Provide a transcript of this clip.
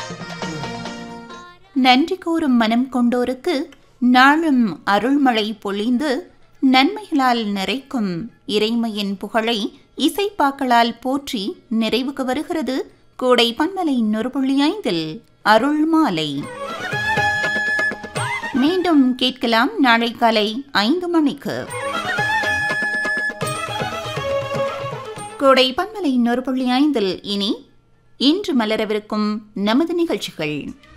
நன்றி கூறும் மனம் கொண்டோருக்கு நாளும் அருள்மழை பொழிந்து நன்மைகளால் நிறைக்கும் இறைமையின் புகழை இசைப்பாக்களால் போற்றி நிறைவுக்கு வருகிறது கோடை பன்மலை நொறுபுள்ளி ஐந்தில் அருள் மாலை மீண்டும் கேட்கலாம் நாளை காலை ஐந்து மணிக்கு கோடை பன்மலை நொறுபுள்ளி ஐந்தில் இனி இன்று மலரவிருக்கும் நமது நிகழ்ச்சிகள்